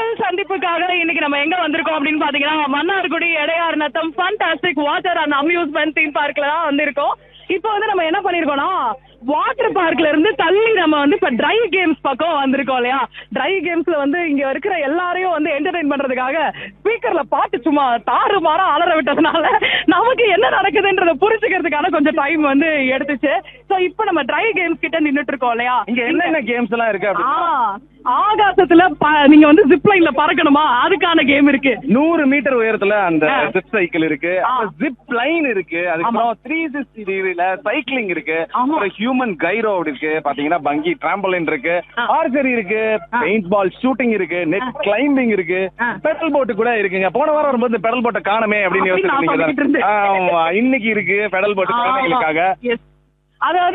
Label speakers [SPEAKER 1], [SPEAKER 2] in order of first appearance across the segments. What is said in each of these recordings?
[SPEAKER 1] மக்கள் சந்திப்புக்காக இன்னைக்கு நம்ம எங்க வந்திருக்கோம் அப்படின்னு பாத்தீங்கன்னா Mannargudi Idaiyar Natham fantastic water and amusement theme பார்க்ல தான் வந்திருக்கோம் இப்போ வந்து நம்ம என்ன பண்ணிருக்கோம்னா வாட்டர் பார்க்ல இருந்து தள்ளி நம்ம வந்து இப்ப ட்ரை கேம்ஸ் பக்கம் வந்திருக்கோம் இல்லையா ட்ரை கேம்ஸ்ல வந்து இங்க இருக்கிற எல்லாரையும் வந்து என்டர்டைன் பண்றதுக்காக ஸ்பீக்கர்ல பாட்டு சும்மா தாறு மாறா அலற விட்டதுனால நமக்கு என்ன நடக்குதுன்றத புரிஞ்சுக்கிறதுக்கான கொஞ்சம் டைம் வந்து எடுத்துச்சு சோ இப்போ நம்ம ட்ரை கேம்ஸ் கிட்ட நின்னுட்டு இருக்கோம் இல்லையா
[SPEAKER 2] இங்க என்னென்ன கேம்ஸ் எல்லாம் இருக்கு அப்படி
[SPEAKER 1] ஆ, ஆகாசத்துல ப- நீங்க வந்து ஜிப் லைன்ல பறக்கணுமா அதுக்கான கேம் இருக்கு
[SPEAKER 2] நூறு மீட்டர் உயரத்துல அந்த
[SPEAKER 1] ஆ.
[SPEAKER 2] ஜிப் சைக்கிள் இருக்கு
[SPEAKER 1] ஆ.
[SPEAKER 2] ஜிப் லைன் இருக்கு அதுக்கப்புறம் த்ரீ சிக்ஸ்டி டிகிரில சைக்கிளிங் இருக்கு
[SPEAKER 1] ஆமா.
[SPEAKER 2] அப்புறம் ஹியூமன் கைரோ இருக்கு பாத்தீங்கன்னா பங்கி டிராம்பலின் இருக்கு
[SPEAKER 1] ஆ.
[SPEAKER 2] ஆர்ச்சரி இருக்கு
[SPEAKER 1] ஆ.
[SPEAKER 2] பெயிண்ட் பால் ஷூட்டிங் இருக்கு நெட் கிளைம்பிங் இருக்கு
[SPEAKER 1] ஆ.
[SPEAKER 2] பெடல் போட்டு கூட இருக்குங்க போன வாரம் வரும்போது பெடல் போட்டை காணுமே அப்படின்னு
[SPEAKER 1] அப்படின்னு நான் சொல்லிட்டு
[SPEAKER 2] யோசிச்சிருந்தீங்க
[SPEAKER 1] இருந்தேன்.
[SPEAKER 2] ஆமா இன்னைக்கு இருக்கு பெடல் போட்டு குழந்தைங்களுக்காக
[SPEAKER 1] Yes. அதாவது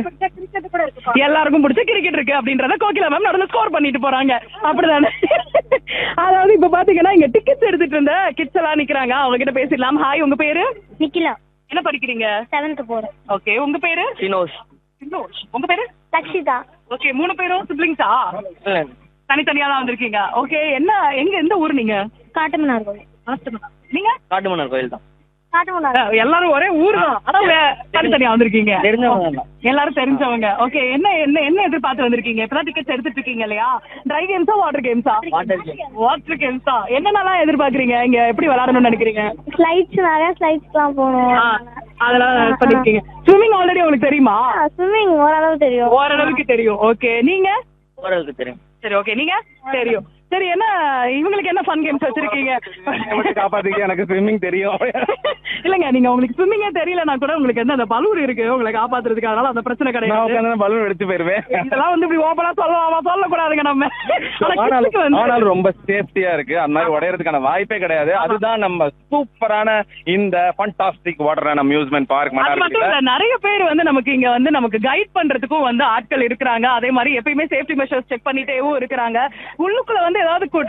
[SPEAKER 1] எல்லாருக்கும் பிடிச்ச கிரிக்கெட் இருக்கு அப்படின்றத கோகிலா மேம் நடுவில் ஸ்கோர் பண்ணிட்டு போறாங்க அப்படிதானே அதாவது இப்ப பாத்தீங்கன்னா இங்க டிக்கெட்ஸ் எடுத்துட்டு இருந்த கிட்ஸ் எல்லாம் நிக்கிறாங்க அவங்க கிட்ட பேசிடலாம் ஹாய் உங்க பேரு
[SPEAKER 3] நிக்கிலா
[SPEAKER 1] என்ன படிக்கிறீங்க
[SPEAKER 3] செவன்த் போறேன்
[SPEAKER 1] ஓகே உங்க பேரு
[SPEAKER 4] சினோஸ்
[SPEAKER 1] சின்னோஷ். உங்க பேரு
[SPEAKER 3] லக்ஷிதா
[SPEAKER 1] ஓகே மூணு பேரும் சிப்ளிங்ஸா தனித்தனியா தான் வந்திருக்கீங்க ஓகே என்ன எங்க எந்த ஊர் நீங்க
[SPEAKER 3] காட்டுமன்னார் கோயில்
[SPEAKER 1] நீங்க
[SPEAKER 4] காட்டுமன்னார் கோயில் தான்
[SPEAKER 3] காட்டுமன்னார்
[SPEAKER 1] அஹ் எல்லாரும் ஒரே ஊர் தான் ஆனா வே- தனித்தனியா வந்திருக்கீங்க
[SPEAKER 4] தெரிஞ்சவங்க தான்.
[SPEAKER 1] எல்லாரும் தெரிஞ்சவங்க ஓகே என்ன என்ன என்ன எதிர்பார்த்து வந்திருக்கீங்க இப்பதான் டிக்கெட்ஸ் எடுத்துட்டு இருக்கீங்க இல்லையா ட்ரை கேம்ஸா வாட்டர் கேம்ஸா
[SPEAKER 4] Water game.
[SPEAKER 1] வாட்டர் கேம்ஸ் தான் என்னென்னலாம் எதிர்பார்க்கறீங்க இங்க எப்படி விளையாடணும்னு நினைக்கிறீங்க
[SPEAKER 3] ஸ்லைட்ஸ் நிறைய ஸ்லைட்ஸ்லாம் போகணும்
[SPEAKER 1] ஆ, அதெல்லாம் பண்ணிருக்கீங்க ஸ்விம்மிங் ஆல்ரெடி உங்களுக்கு தெரியுமா
[SPEAKER 3] ஸ்விம்மிங் ஓரளவு தெரியும்
[SPEAKER 1] ஓரளவுக்கு தெரியும் ஓகே நீங்க
[SPEAKER 4] ஓரளவுக்கு தெரியும்
[SPEAKER 1] சரி ஓகே நீங்க தெரியும் சரி என்ன இவங்களுக்கு என்ன ஃபன் கேம்ஸ் வச்சிருக்கீங்க
[SPEAKER 2] மட்டும் காப்பாத்திக்க எனக்கு ஸ்விம்மிங் தெரியும்
[SPEAKER 1] இல்லங்க நீங்க உங்களுக்கு ஸ்விம்மிங்கே தெரியலனா கூட உங்களுக்கு என்ன அந்த பலூர் இருக்கு உங்களை காப்பாத்துறதுக்கு அதனால அந்த பிரச்சனை
[SPEAKER 2] நான்
[SPEAKER 1] கிடையாது
[SPEAKER 2] உட்காந்து பலூன் எடுத்து போயிருவேன்
[SPEAKER 1] இதெல்லாம் வந்து இப்படி ஓபனா சொல்லலாமா சொல்லக்கூடாதுங்க நம்ம ஆனா
[SPEAKER 2] ஆனால்
[SPEAKER 1] kids க்கு வந்து-
[SPEAKER 2] ஆனால் ரொம்ப சேஃப்டியா இருக்கு அந்த மாதிரி உடையறதுக்கான வாய்ப்பே கிடையாது அதுதான் நம்ம சூப்பரான இந்த fantastic water and amusement park
[SPEAKER 1] அது மட்டும் இல்ல நிறைய பேர் வந்து நமக்கு இங்க வந்து நமக்கு கைட் பண்றதுக்கும் வந்து ஆட்கள் இருக்கிறாங்க அதே மாதிரி எப்பயுமே சேஃப்டி மெஷர்ஸ் செக் பண்ணிட்டேவும் இருக்கிறாங்க உள்ளுக்குள்ள வந்து ஏதாவது கு-